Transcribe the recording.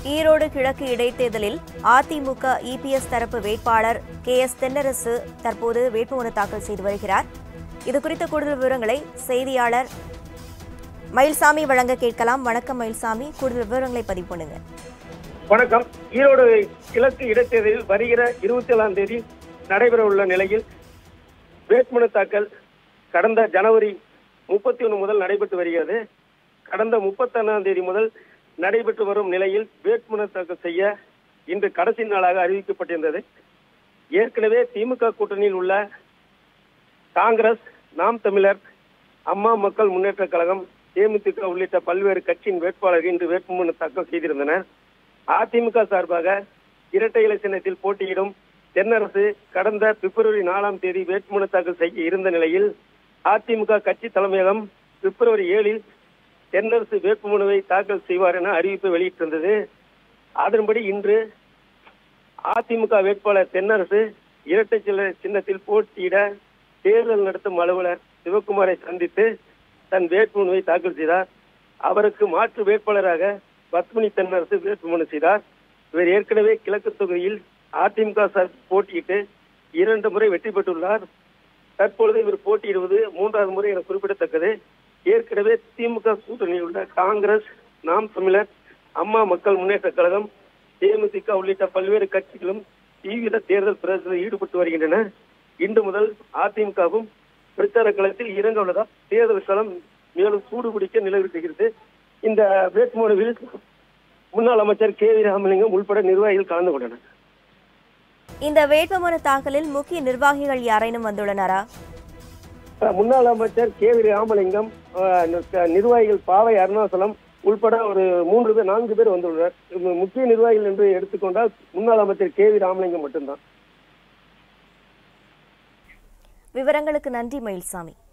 ஈரோடு கிழக்கு இடைத்தேர்தலில் அதிமுக இபிஎஸ் தரப்பு வேட்பாளர் கே எஸ் தென்னரசு தற்போது வேட்புமனு தாக்கல் செய்து வருகிறார் இது குறித்த கூடுதல் விவரங்களை செய்தியாளர் மயில்சாமி வழங்க கேட்கலாம் வணக்கம் மயில்சாமி கூடுதல் விவரங்களை பதிவு பண்ணுங்க வணக்கம் ஈரோடு கிழக்கு இடைத்தேர்தலில் வருகிற இருபத்தி ஏழாம் தேதி நடைபெற உள்ள நிலையில் வேட்புமனு தாக்கல் கடந்த ஜனவரி முப்பத்தி ஒன்று முதல் நடைபெற்று வருகிறது கடந்த முப்பத்தொன்னாம் தேதி முதல் நடைபெற்று வரும் நிலையில் வேட்புமனு தாக்கல் செய்ய இன்று கடைசி நாளாக அறிவிக்கப்பட்டிருந்தது ஏற்கனவே திமுக கூட்டணியில் உள்ள காங்கிரஸ் நாம் தமிழர் அம்மா மக்கள் முன்னேற்ற கழகம் தேமுதிக உள்ளிட்ட பல்வேறு கட்சியின் வேட்பாளர்கள் இன்று வேட்புமனு தாக்கல் செய்திருந்தனர் அதிமுக சார்பாக இரட்டை இலை சின்னத்தில் போட்டியிடும் தென்னரசு கடந்த பிப்ரவரி நாலாம் தேதி வேட்புமனு தாக்கல் செய்ய இருந்த நிலையில் அதிமுக கட்சி தலைமையகம் பிப்ரவரி ஏழில் தென்னரசு வேட்புமனுவை தாக்கல் செய்வார் என அறிவிப்பு வெளியிட்டிருந்தது அதன்படி இன்று அதிமுக வேட்பாளர் தென்னரசு இரட்டை சில சின்னத்தில் போட்டியிட தேர்தல் நடத்தும் அலுவலர் சிவகுமாரை சந்தித்து தன் வேட்புமனுவை தாக்கல் செய்தார் அவருக்கு மாற்று வேட்பாளராக பத்மினி தென்னரசு வேட்புமனு செய்தார் இவர் ஏற்கனவே கிழக்கு தொகுதியில் அதிமுக சார் போட்டியிட்டு இரண்டு முறை வெற்றி பெற்றுள்ளார் தற்பொழுது இவர் போட்டியிடுவது மூன்றாவது முறை என குறிப்பிடத்தக்கது ஏற்கனவே திமுக கூட்டணியில் உள்ள காங்கிரஸ் நாம் தமிழர் அம்மா மக்கள் முன்னேற்ற கழகம் தேமுதிக உள்ளிட்ட பல்வேறு கட்சிகளும் தீவிர தேர்தல் பிரச்சாரத்தில் ஈடுபட்டு வருகின்றன இன்று முதல் அதிமுகவும் பிரச்சார களத்தில் இறங்க உள்ளதால் தேர்தல் களம் மேலும் சூடுபிடிக்க நிலவிட்டுகிறது இந்த வேட்புமனுவில் முன்னாள் அமைச்சர் கே வி ராமலிங்கம் உள்பட நிர்வாகிகள் கலந்து கொண்டனர் இந்த வேட்புமனு தாக்கலில் முக்கிய நிர்வாகிகள் யாரேனும் வந்துள்ளனரா முன்னாள் அமைச்சர் கே வி ராமலிங்கம் அஹ், நி- நிர்வாகிகள் பாவை அருணாசலம் உள்பட ஒரு மூன்று பேர் நான்கு பேர் வந்துள்ளனர் மு- முக்கிய நிர்வாகிகள் என்று எடுத்துக்கொண்டால் முன்னாள் அமைச்சர் கே வி ராமலிங்கம் மட்டும்தான் விவரங்களுக்கு நன்றி மயில்சாமி